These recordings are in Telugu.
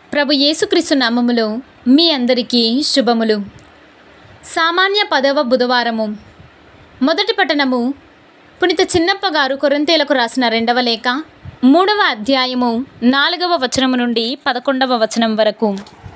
ప్రభు యేసుక్రీస్తు నామములో మీ అందరికీ శుభములు సామాన్య పదవ బుధవారము మొదటి పట్టణము పునిత చిన్నప్ప గారు కొరింతేలకు రాసిన రెండవ లేఖ మూడవ అధ్యాయము నాలుగవ వచనము నుండి పదకొండవ వచనం వరకు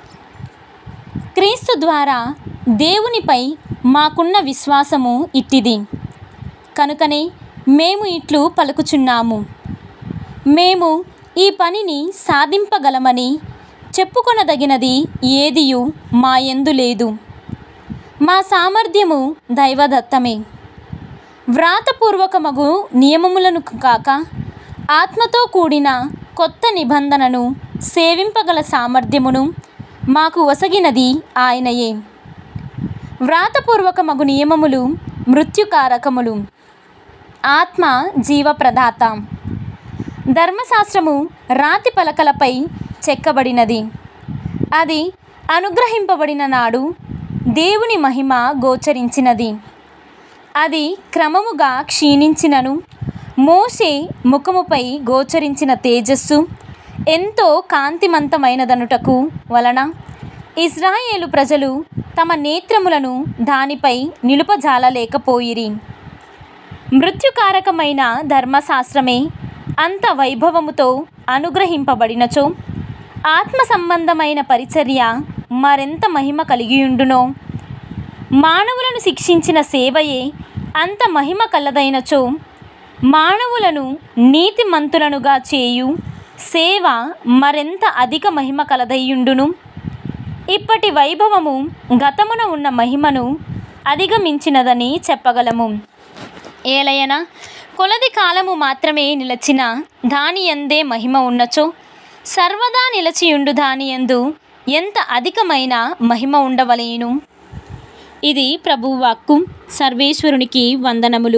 క్రీస్తు ద్వారా దేవునిపై మాకున్న విశ్వాసము ఇట్టిది కనుకనే మేము ఇట్లు పలుకుచున్నాము మేము ఈ పనిని సాధింపగలమని చెప్పుకొనదగినది ఏదియు మా యందు లేదు మా సామర్థ్యము దైవదత్తమే వ్రాతపూర్వకమగు నియమములను కాక ఆత్మతో కూడిన కొత్త నిబంధనను సేవింపగల సామర్థ్యమును మాకు వసగినది ఆయనయే వ్రాతపూర్వకమగు నియమములు మృత్యుకారకములు ఆత్మ జీవప్రదాత ధర్మశాస్త్రము రాతి పలకలపై చెక్కబడినది అది అనుగ్రహింపబడిన నాడు దేవుని మహిమ గోచరించినది అది క్రమముగా క్షీణించినను మోసే ముఖముపై గోచరించిన తేజస్సు ఎంతో కాంతిమంతమైనదనుటకు వలన ఇజ్రాయేలు ప్రజలు తమ నేత్రములను దానిపై నిలుపజాలలేకపోయిరి మృత్యుకారకమైన ధర్మశాస్త్రమే అంత వైభవముతో అనుగ్రహింపబడినచో ఆత్మ సంబంధమైన పరిచర్య మరెంత మహిమ కలిగియుండునో మానవులను శిక్షించిన సేవయే అంత మహిమ కలదైనచో మానవులను నీతిమంతులనుగా చేయు సేవ మరెంత అధిక మహిమ కలదయ్యుండును ఇప్పటి వైభవము గతమున ఉన్న మహిమను అధిగమించినదని చెప్పగలము ఏలయన కొలది కాలము మాత్రమే నిలచిన దాని ఎందే మహిమ ఉన్నచో సర్వదా నిలచియుండు దాని యందు ఎంత అధికమైన మహిమ ఉండవలేను ఇది ప్రభువాక్కు సర్వేశ్వరునికి వందనములు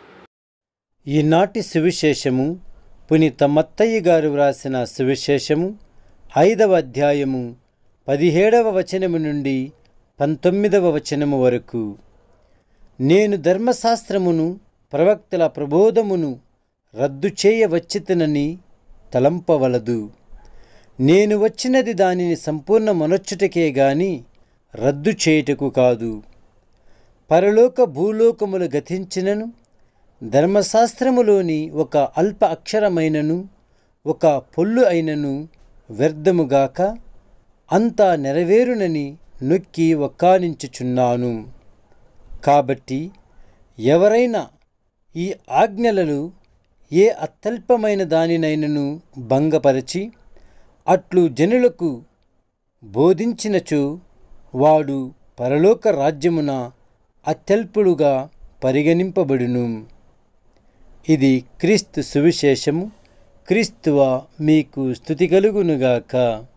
ఈనాటి సువిశేషము పునీత మత్తయ్య గారు వ్రాసిన సువిశేషము ఐదవ అధ్యాయము పదిహేడవ వచనము నుండి పంతొమ్మిదవ వచనము వరకు నేను ధర్మశాస్త్రమును ప్రవక్తల ప్రబోధమును రద్దు చేయవచ్చితనని తలంపవలదు నేను వచ్చినది దానిని సంపూర్ణ మనొచ్చుటకే గాని రద్దు చేయుటకు కాదు పరలోక భూలోకములు గతించినను ధర్మశాస్త్రములోని ఒక అల్ప అక్షరమైనను ఒక పొల్లు అయినను వ్యర్థముగాక అంతా నెరవేరునని నొక్కి ఒక్కానించుచున్నాను కాబట్టి ఎవరైనా ఈ ఆజ్ఞలలో ఏ అత్యల్పమైన దానినైనను భంగపరచి అట్లు జనులకు బోధించినచో వాడు పరలోక రాజ్యమున అత్యల్పుడుగా పరిగణింపబడును ఇది క్రీస్తు సువిశేషము క్రీస్తువ మీకు స్థుతి కలుగునుగాక